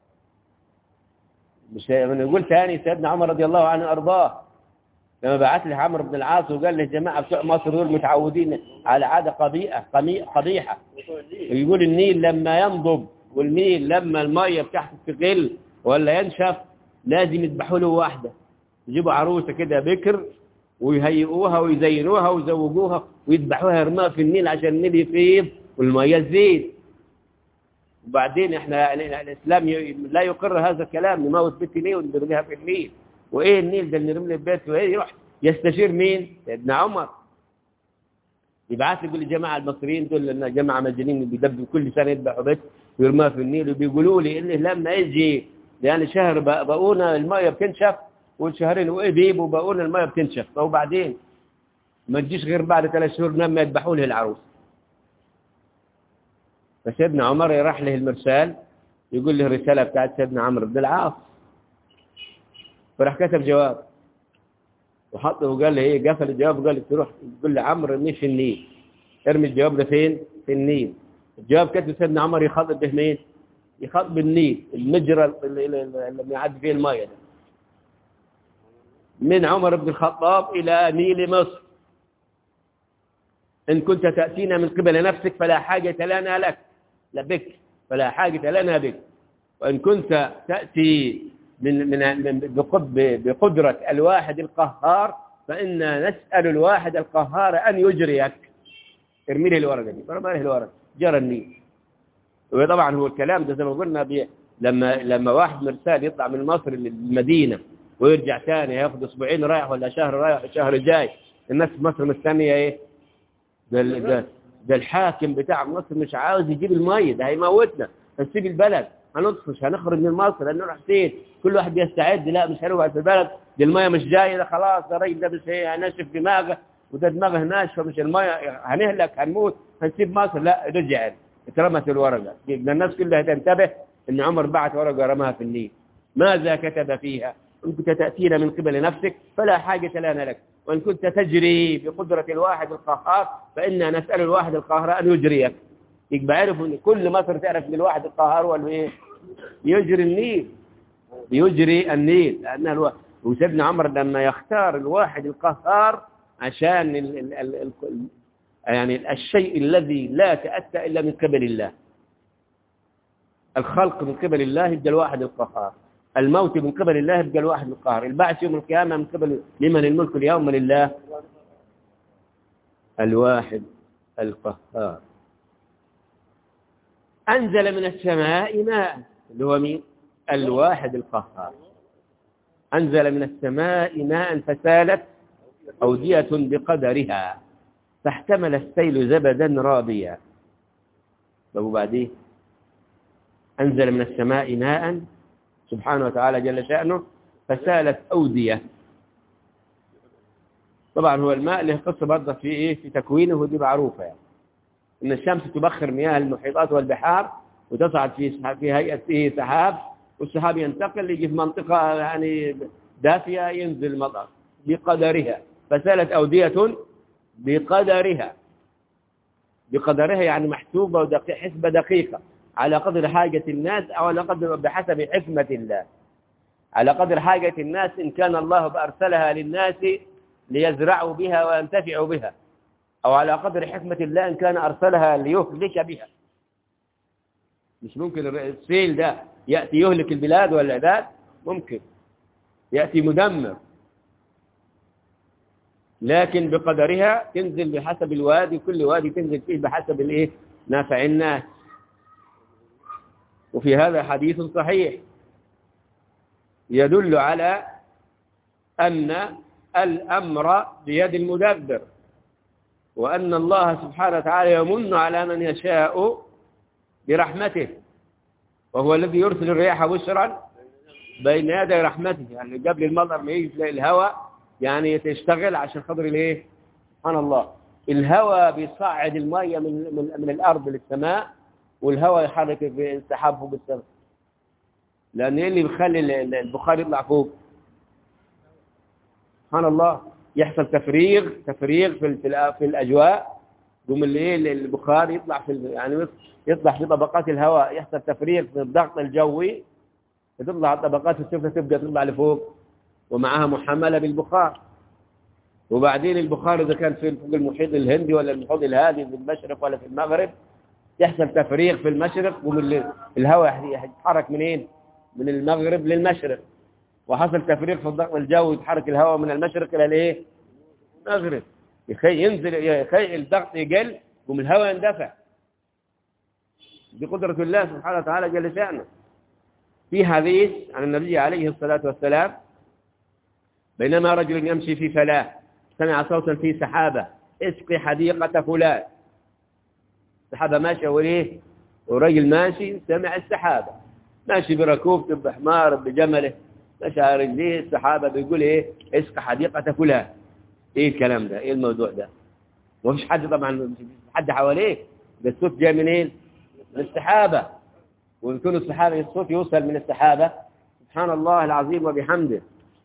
مش من يقول ثاني سيدنا عمر رضي الله عنه أرضاه لما بعت لي عمرو بن العاص وقال له جماعة بتوع مصر دول متعودين على عادة قبيحة قبيحة ويقول النيل لما ينضب والنيل لما المية بتاعته تقل ولا ينشف لازم يذبحوا له واحدة يجيبوا عروسة كده بكر ويهيئوها ويزينوها ويزوجوها ويذبحوها يرموها في النيل عشان النيل يفيض والمية تزيد وبعدين احنا الاسلام لا يقر هذا الكلام نموت بنتي ليه ونرميها في النيل وايه النيل ده اللي نرمي البيت وايه يروح يستشير مين سيدنا عمر يبعث يقول للجماعه المصريين دول لان جماعه مجانين بيدبوا كل سنه يذبحوا بيت ويرموها في النيل وبيقولوا لي ان لما يجي يعني شهر بقونا الميه بتنشف والشهرين وإبيب وبقونا الميه بتنشف وبعدين ما تجيش غير بعد ثلاث شهور لما يذبحوا له العروس فسيدنا عمر يراح له المرسال يقول له الرسالة بتاعت سيدنا عمرو بن العاص فراح كتب جواب وحطه وقال له ايه قفل الجواب وقال له تروح تقول لعمرو ارميه في النيل ارمي الجواب ده فين في النيل الجواب كتب سيدنا عمر يخاطب به مين يخاطب النيل المجرى اللي يعدي فيه المايه ده من عمر بن الخطاب الى نيل مصر إن كنت تأتينا من قبل نفسك فلا حاجة لنا لك لا بك فلا حاجة لنا بك وإن كنت تأتي من من بقدرة الواحد القهار فإنا نسأل الواحد القهار أن يجريك ارمي له الورقة دي فرمى له الورقة جرى النيل وطبعا هو الكلام ده زي ما قلنا بي لما لما واحد مرسال يطلع من مصر للمدينة ويرجع ثاني ياخد اسبوعين رايح ولا شهر رايح شهر جاي الناس في مصر مستنيه ايه ده ده ده الحاكم بتاع مصر مش عاوز يجيب المية ده هيموتنا هنسيب البلد هنطفش هنخرج من مصر هنروح فين كل واحد بيستعد لا مش هنقعد في البلد دي المية مش جاية ده خلاص ده الراجل ده مش هنشف دماغه وده دماغه ناشفه مش المية هنهلك هنموت هنسيب مصر لا رجع اترمت الورقة يبقى الناس كلها تنتبه ان عمر بعت ورقة رماها في النيل ماذا كتب فيها إن كنت تأتينا من قبل نفسك فلا حاجة لنا لك وإن كنت تجري بقدرة الواحد القهار فإنا نسأل الواحد القهار أن يجريك يبقى عرفوا إن كل مصر تعرف من الواحد القهار هو إيه يجري النيل يجري النيل لأنه الواحد وسيدنا عمر لما يختار الواحد القهار عشان ال ال ال ال يعني الشيء الذي لا تأتى إلا من قبل الله الخلق من قبل الله يبقى الواحد القهار الموت من قبل الله يبقى الواحد القهار البعث يوم القيامة من قبل لمن الملك اليوم لله الواحد القهار أنزل من السماء ماء اللي هو مين الواحد القهار أنزل من السماء ماء فسالت أودية بقدرها فاحتمل السيل زبدا رابيا وبعدين أنزل من السماء ماء سبحانه وتعالى جل شأنه فسالت أودية طبعا هو الماء له قصة برضه في إيه في تكوينه ودي معروفة يعني إن الشمس تبخر مياه المحيطات والبحار وتصعد في في هيئة فيه سحاب والسحاب ينتقل يجي في منطقة يعني دافية ينزل المطر بقدرها فسالت أودية بقدرها بقدرها يعني محسوبة ودقيقة حسبة دقيقة على قدر حاجة الناس أو على قدر بحسب حكمة الله على قدر حاجة الناس إن كان الله بأرسلها للناس ليزرعوا بها وينتفعوا بها أو على قدر حكمة الله إن كان أرسلها ليهلك بها مش ممكن السيل ده يأتي يهلك البلاد والعباد ممكن يأتي مدمر لكن بقدرها تنزل بحسب الوادي كل وادي تنزل فيه بحسب الايه نافع الناس وفي هذا حديث صحيح يدل على أن الأمر بيد المدبر وأن الله سبحانه وتعالى يمن على من يشاء برحمته وهو الذي يرسل الرياح بشرا بين يدي رحمته يعني قبل المطر ما يجي تلاقي الهواء يعني تشتغل عشان خاطر الايه سبحان الله الهواء بيصعد الميه من من, من الارض للسماء والهواء يحرك في السحاب فوق السماء لان ايه اللي بيخلي البخار يطلع فوق سبحان الله يحصل تفريغ تفريغ في في الاجواء يقوم اللي ايه البخار يطلع في ال- يعني يطلع في طبقات الهواء يحصل تفريغ في الضغط الجوي تطلع الطبقات السفلى تبدا تطلع لفوق ومعها محمله بالبخار وبعدين البخار اذا كان في فوق المحيط الهندي ولا المحيط الهادي في المشرق ولا في المغرب يحصل تفريغ في المشرق ومن الهواء يتحرك منين من المغرب للمشرق وحصل تفريغ في الضغط الجوي يتحرك الهواء من المشرق الى الايه المغرب يخي ينزل يخي الضغط يقل ومن الهواء يندفع بقدرة الله سبحانه وتعالى جل شأنه في حديث عن النبي عليه الصلاة والسلام بينما رجل يمشي في فلاة سمع صوتا في سحابة اسقي حديقة فلان السحابة ماشية وليه ورجل ماشي سمع السحابة ماشي بركوبته بحمار بجمله ماشي على رجليه السحابة بيقول ايه اسقي حديقة فلان ايه الكلام ده ايه الموضوع ده ومفيش حد طبعا مفيش حد حواليه ده الصوت جاي منين من السحابة ويكون السحابة الصوت يوصل من السحابة سبحان الله العظيم وبحمده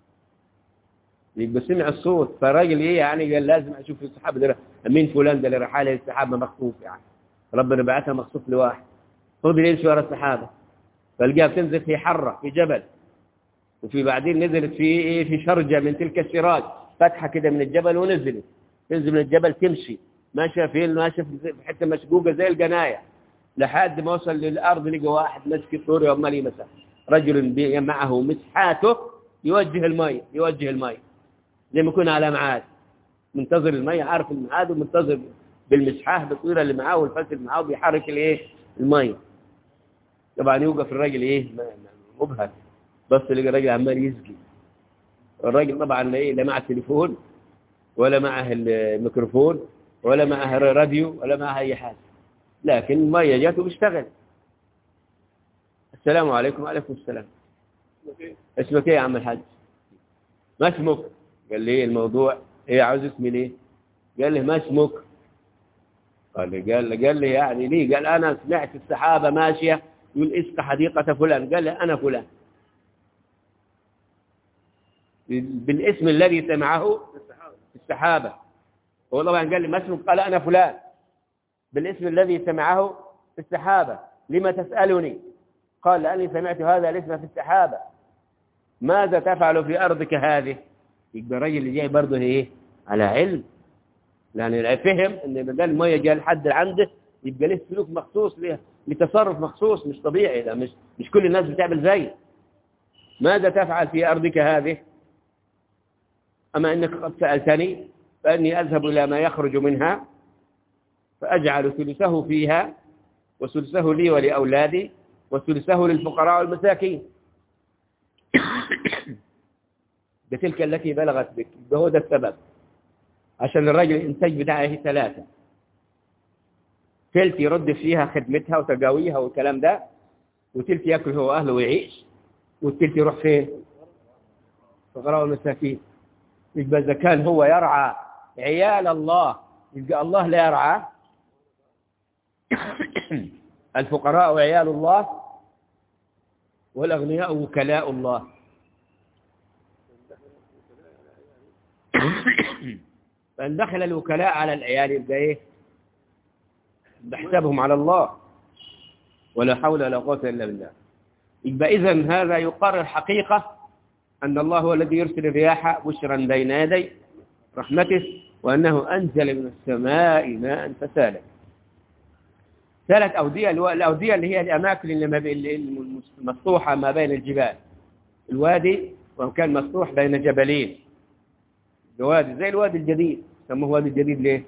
يبقى سمع الصوت فالراجل ايه يعني قال لازم اشوف السحابة ده مين فلان ده اللي راح عليه السحابة مخطوف يعني ربنا بعثها مخطوف لواحد فضل يمشي ورا السحابة فلقاها بتنزل في حرة في جبل وفي بعدين نزلت في ايه في شرجة من تلك السراج فتحة كده من الجبل ونزلت تنزل من الجبل تمشي ماشية فين ماشية في حتة مشقوقة زي القناية لحد ما وصل للأرض لقى واحد مسك الطور وعمال يمسح رجل بي- معه مسحاته يوجه المية يوجه المية زي ما يكون على ميعاد منتظر المية عارف الميعاد ومنتظر بالمسحاه بالطيرة اللي معاه والفلس اللي معاه بيحرك الايه المية طبعا يوقف الراجل ايه م- م- مبهر بس لقى الراجل عمال يسقي الراجل طبعا لا ايه لا معه تليفون ولا معه الميكروفون ولا معه راديو ولا معه اي حاجه لكن الميه جات وبيشتغل السلام عليكم وعليكم السلام اسمك ايه يا عم الحاج ما اسمك قال لي إيه الموضوع ايه عاوز اسمي ليه قال لي ما اسمك قال لي قال لي قال لي يعني ليه قال انا سمعت السحابه ماشيه يقول اسق حديقه فلان قال لي انا فلان بالاسم الذي سمعه السحابه هو طبعا قال لي ما اسمك قال انا فلان بالاسم الذي سمعه في السحابة لما تسألني قال لأني سمعت هذا الاسم في السحابة ماذا تفعل في أرضك هذه يبقى الراجل اللي جاي برضه ايه على علم لأن فهم ان بدل المية جاء لحد عنده يبقى له سلوك مخصوص له لتصرف مخصوص مش طبيعي ده مش مش كل الناس بتعمل زيه ماذا تفعل في أرضك هذه أما أنك قد سألتني فأني أذهب إلى ما يخرج منها فأجعل ثلثه فيها وثلثه لي ولأولادي وثلثه للفقراء والمساكين بتلك التي بلغت بك ده هو ده السبب عشان الراجل الإنتاج بتاعه ثلاثة تلت يرد فيها خدمتها وتقاويها والكلام ده وتلت ياكل هو أهله ويعيش والتلت يروح فين الفقراء والمساكين يبقى إذا كان هو يرعى عيال الله يبقى الله لا يرعى الفقراء عيال الله والأغنياء وكلاء الله فإن دخل الوكلاء على العيال يبقى إيه بحسابهم على الله ولا حول ولا قوة إلا بالله يبقى إذن هذا يقرر حقيقة أن الله هو الذي يرسل الرياح بشرا بين يدي رحمته وأنه أنزل من السماء ماء فسالت ثلاث أودية الأودية اللي هي الأماكن اللي ما بين المسطوحة ما بين الجبال الوادي وكان مسطوح بين جبلين الوادي زي الوادي الجديد سموه وادي الجديد ليه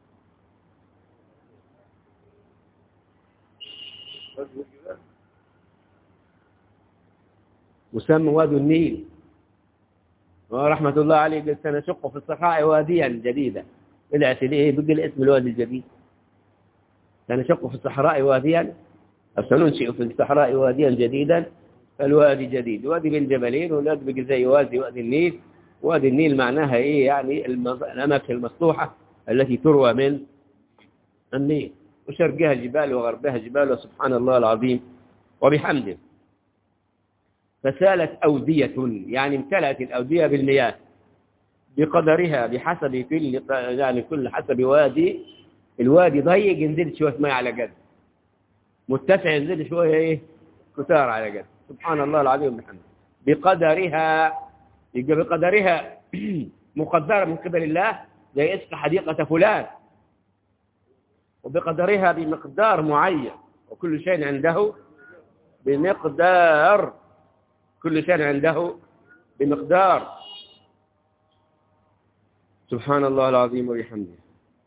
وسمى وادي النيل ورحمة الله عليه قال سنشق في الصحراء واديا جديدا طلعت ليه بقي اسم الوادي الجديد سنشق في الصحراء واديا أو سننشئ في الصحراء واديا جديدا فالوادي جديد وادي بين جبلين والوادي بقي زي وادي وادي النيل وادي النيل معناها ايه يعني الأماكن المسطوحة التي تروى من النيل وشرقها جبال وغربها جبال وسبحان الله العظيم وبحمده فسالت أودية يعني امتلأت الأودية بالمياه بقدرها بحسب كل يعني كل حسب وادي الوادي ضيق ينزل شوية ماء على قد متسع ينزل شوية ايه كتار على قد سبحان الله العظيم وبحمده بقدرها يبقى بقدرها مقدرة من قبل الله زي اسك حديقة فلان وبقدرها بمقدار معين وكل شيء عنده بمقدار كل شيء عنده بمقدار سبحان الله العظيم وبحمده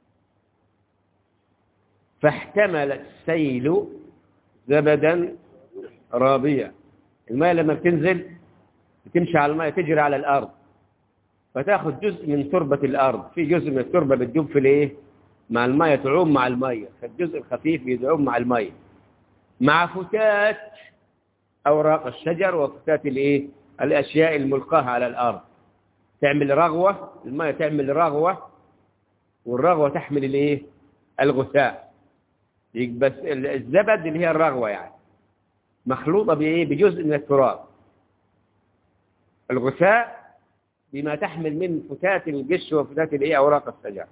فاحتمل السيل زبدا رابيا الماء لما بتنزل بتمشي على الماء تجري على الأرض فتاخذ جزء من تربة الأرض في جزء من التربة بتدوب في الايه مع الماء تعوم مع الماء فالجزء الخفيف يدعوم مع الماء مع فتات أوراق الشجر وفتات الايه الأشياء الملقاة على الأرض تعمل رغوة الماء تعمل رغوة والرغوة تحمل الايه الغثاء بس الزبد اللي هي الرغوة يعني مخلوطة بايه بجزء من التراب الغثاء بما تحمل من فتات القش وفتات الايه اوراق الشجر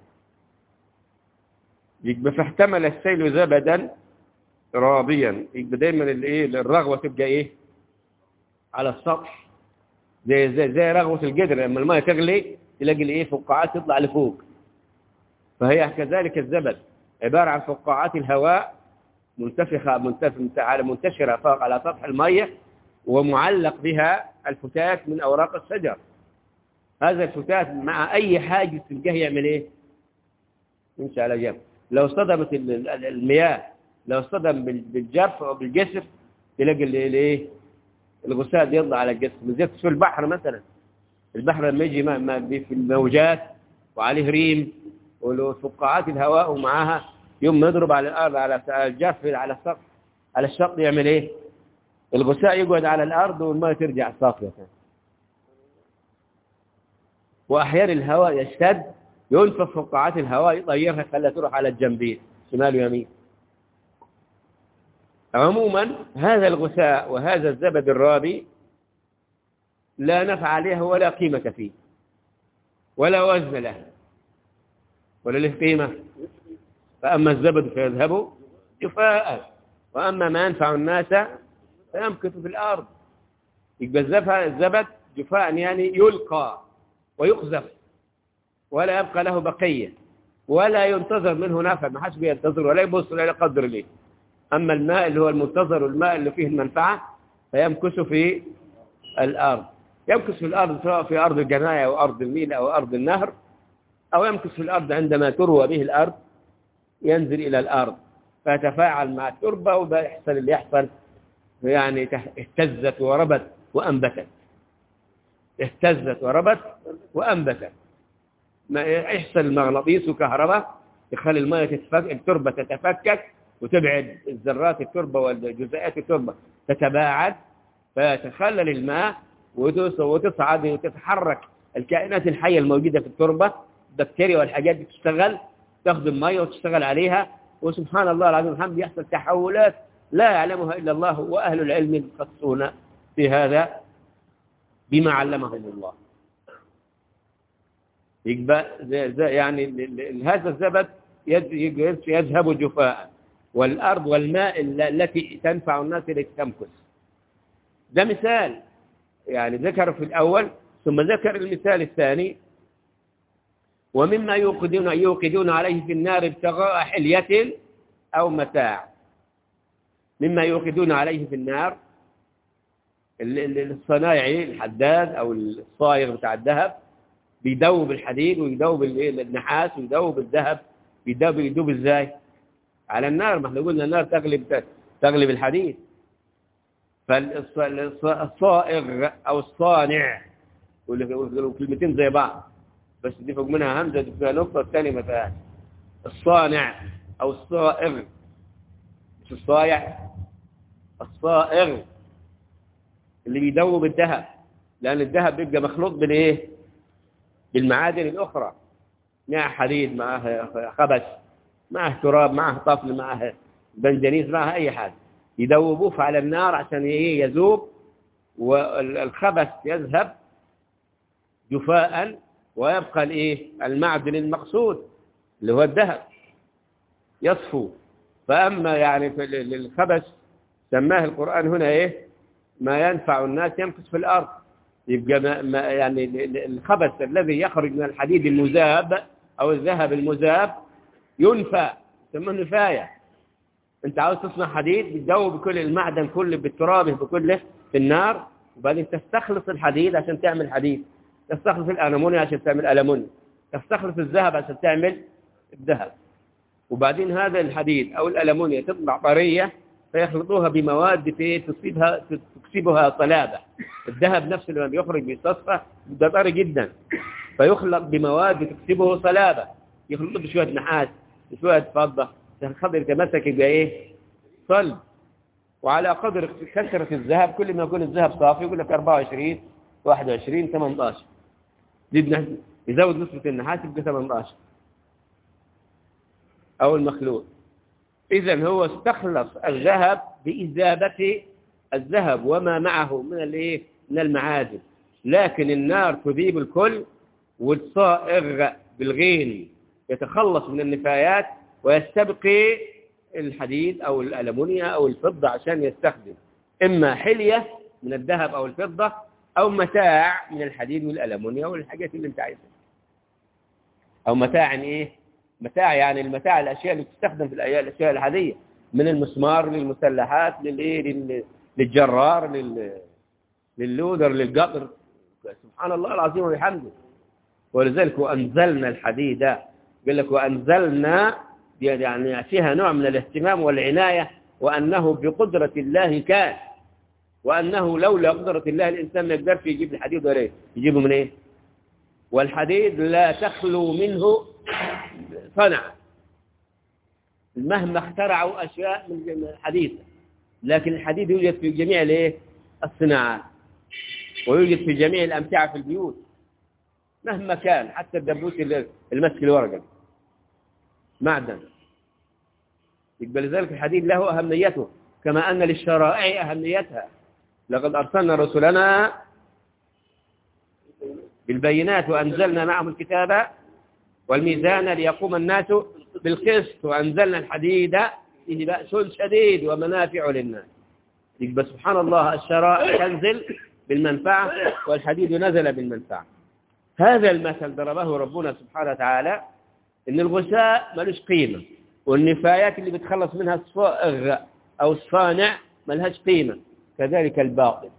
يبقى فاحتمل السيل زبدا رابيا يبقى دايما الايه الرغوه تبقى ايه على السطح زي زي زي رغوه القدر لما الماء تغلي تلاقي الايه فقاعات تطلع لفوق فهي كذلك الزبد عباره عن فقاعات الهواء منتفخه منتفخه منتشره فوق على سطح الميه ومعلق بها الفتات من اوراق الشجر هذا الفتات مع اي حاجز تلقاه يعمل ايه يمشي على جنب لو اصطدمت المياه لو اصطدم بالجرف او بالجسر تلاقي الايه الغساء يطلع على الجسم زي في البحر مثلا البحر لما يجي ما ما في الموجات وعليه ريم وفقاعات الهواء ومعاها يوم يضرب على الارض على الجرف على السطح على الشط يعمل ايه الغساء يقعد على الارض والماء ترجع صافيه واحيانا الهواء يشتد ينفخ فقاعات الهواء يطيرها خلها تروح على الجنبين شمال ويمين عموما هذا الغثاء وهذا الزبد الرابي لا نفع عليه ولا قيمة فيه ولا وزن له ولا له قيمة فأما الزبد فيذهب جفاء وأما ما ينفع الناس فيمكث في الأرض يبقى الزبد جفاء يعني يلقى ويقذف ولا يبقى له بقية ولا ينتظر منه نفع ما حدش بينتظر ولا يبص ولا يقدر ليه أما الماء اللي هو المنتظر والماء اللي فيه المنفعة فيمكث في الأرض يمكث في الأرض سواء في أرض الجناية أو أرض النيل أو أرض النهر أو يمكث في الأرض عندما تروى به الأرض ينزل إلى الأرض فيتفاعل مع التربة وبيحصل اللي يحصل يعني اهتزت وربت وأنبتت اهتزت وربت وأنبتت ما يحصل المغناطيس وكهرباء يخلي الماء تتفك التربة تتفكك وتبعد الذرات التربة والجزيئات التربة تتباعد فيتخلل الماء وتصعد وتتحرك الكائنات الحية الموجودة في التربة البكتيريا والحاجات دي تشتغل تاخذ المية وتشتغل عليها وسبحان الله العظيم الحمد يحصل تحولات لا يعلمها إلا الله وأهل العلم يخصون في هذا بما علمهم الله يبقى يعني هذا الزبد يذهب جفاء والأرض والماء التي تنفع الناس التي تمكث ده مثال يعني ذكر في الأول ثم ذكر المثال الثاني ومما يوقدون يوقدون عليه في النار ابتغاء حلية أو متاع مما يوقدون عليه في النار الصنايعي الحداد أو الصايغ بتاع الذهب بيدوب الحديد ويدوب النحاس ويدوب الذهب بيدوب يدوب ازاي على النار ما احنا قلنا النار تغلب تغلب الحديد فالصائغ او الصانع كلمتين زي بعض بس دي فوق منها همزه دي فيها نقطه الثانيه ما فيهاش الصانع او الصائغ مش الصايع الصائغ اللي بيدوب الذهب لان الذهب بيبقى مخلوط بالايه بالمعادن الأخرى معه حديد معه خبث معه تراب معه طفل معه بنجنيس معه أي حاجة يذوبوه على النار عشان يذوب والخبث يذهب جفاء ويبقى الايه المعدن المقصود اللي هو الذهب يصفو فأما يعني في ال- الخبث سماه القرآن هنا إيه ما ينفع الناس يمكث في الأرض يبقى ما ما يعني ال- ال- الخبث الذي يخرج من الحديد المذاب أو الذهب المذاب ينفى يسموه نفاية أنت عاوز تصنع حديد بتدوب بكل المعدن كله بالترابه بكله في النار وبعدين تستخلص الحديد عشان تعمل حديد تستخلص الألمونيا عشان تعمل ألمونيا تستخلص الذهب عشان تعمل الذهب وبعدين هذا الحديد أو الألمونيا تطلع طرية فيخلطوها بمواد في تصيبها تكسبها صلابة الذهب نفسه لما بيخرج بيستصفى ده طري جدا فيخلط بمواد تكسبه صلابة يخلطوه بشوية نحاس بشوية فضة الخضر يتمسك يبقى ايه صلب وعلى قدر كثرة الذهب كل ما يكون الذهب صافي يقول لك 24 21 18 زيد يزود نسبة النحاس يبقى 18 أو المخلوط إذا هو استخلص الذهب بإذابة الذهب وما معه من الايه من المعادن لكن النار تذيب الكل والصائغ بالغين يتخلص من النفايات ويستبقي الحديد أو الألمونيا أو الفضة عشان يستخدم إما حلية من الذهب أو الفضة أو متاع من الحديد والألمونيا والحاجات اللي انت عايزها أو متاع إيه متاع يعني المتاع الأشياء اللي تستخدم في الأشياء الأشياء العادية من المسمار للمسلحات للإيه لل- للجرار لل لللودر للقطر سبحان الله العظيم وبحمده ولذلك وأنزلنا الحديد قال لك وأنزلنا يعني فيها نوع من الاهتمام والعناية وأنه بقدرة الله كان وأنه لولا قدرة الله الإنسان ما يقدرش يجيب الحديد ولا إيه؟ يجيبه من إيه والحديد لا تخلو منه صنعة مهما اخترعوا أشياء من حديثة لكن الحديد يوجد في جميع الايه الصناعات ويوجد في جميع الأمتعة في البيوت مهما كان حتى الدبوس اللي المسك الورقة معدن يقبل لذلك الحديد له أهميته كما أن للشرائع أهميتها لقد أرسلنا رسلنا بالبينات وأنزلنا معهم الكتاب والميزان ليقوم الناس بالقسط وأنزلنا الحديد فيه بأس شديد ومنافع للناس يبقى سبحان الله الشرائع تنزل بالمنفعة والحديد نزل بالمنفعة هذا المثل ضربه ربنا سبحانه وتعالى إن الغثاء ملوش قيمة والنفايات اللي بتخلص منها الصائغ أو الصانع ملهاش قيمة كذلك الباطل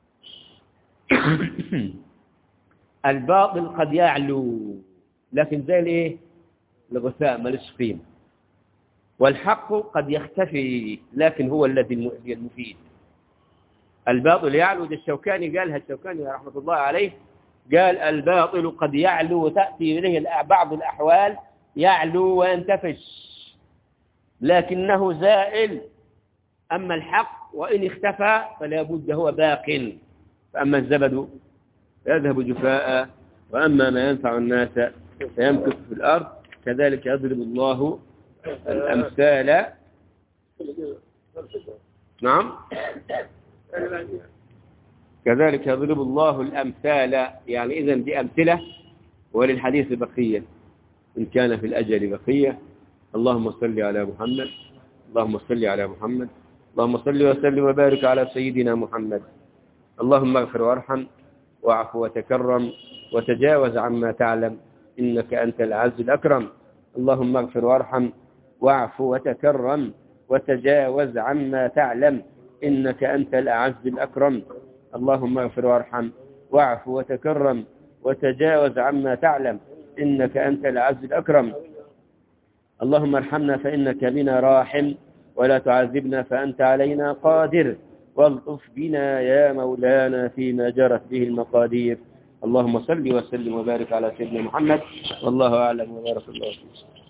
الباطل قد يعلو لكن زي الايه الغثاء ملوش قيمة والحق قد يختفي لكن هو الذي المفيد الباطل يعلو ده الشوكاني قالها الشوكاني رحمة الله عليه قال الباطل قد يعلو وتأتي إليه بعض الأحوال يعلو وينتفش لكنه زائل أما الحق وإن اختفى فلا بد هو باق فأما الزبد يذهب جفاء وأما ما ينفع الناس فيمكث في الأرض كذلك يضرب الله الأمثال نعم كذلك يضرب الله الأمثال يعني إذا دي أمثلة وللحديث بقية إن كان في الأجل بقية اللهم صل على محمد اللهم صل على محمد اللهم صل وسلم وبارك على سيدنا محمد اللهم اغفر وارحم واعف وتكرم وتجاوز عما تعلم إنك أنت العز الأكرم اللهم اغفر وارحم واعف وتكرم وتجاوز عما تعلم إنك أنت الأعز الأكرم اللهم اغفر وارحم واعف وتكرم وتجاوز عما تعلم إنك أنت العز الأكرم اللهم ارحمنا فإنك بنا راحم ولا تعذبنا فأنت علينا قادر والطف بنا يا مولانا فيما جرت به المقادير اللهم صل وسلم وبارك على سيدنا محمد والله أعلم وبارك الله فيك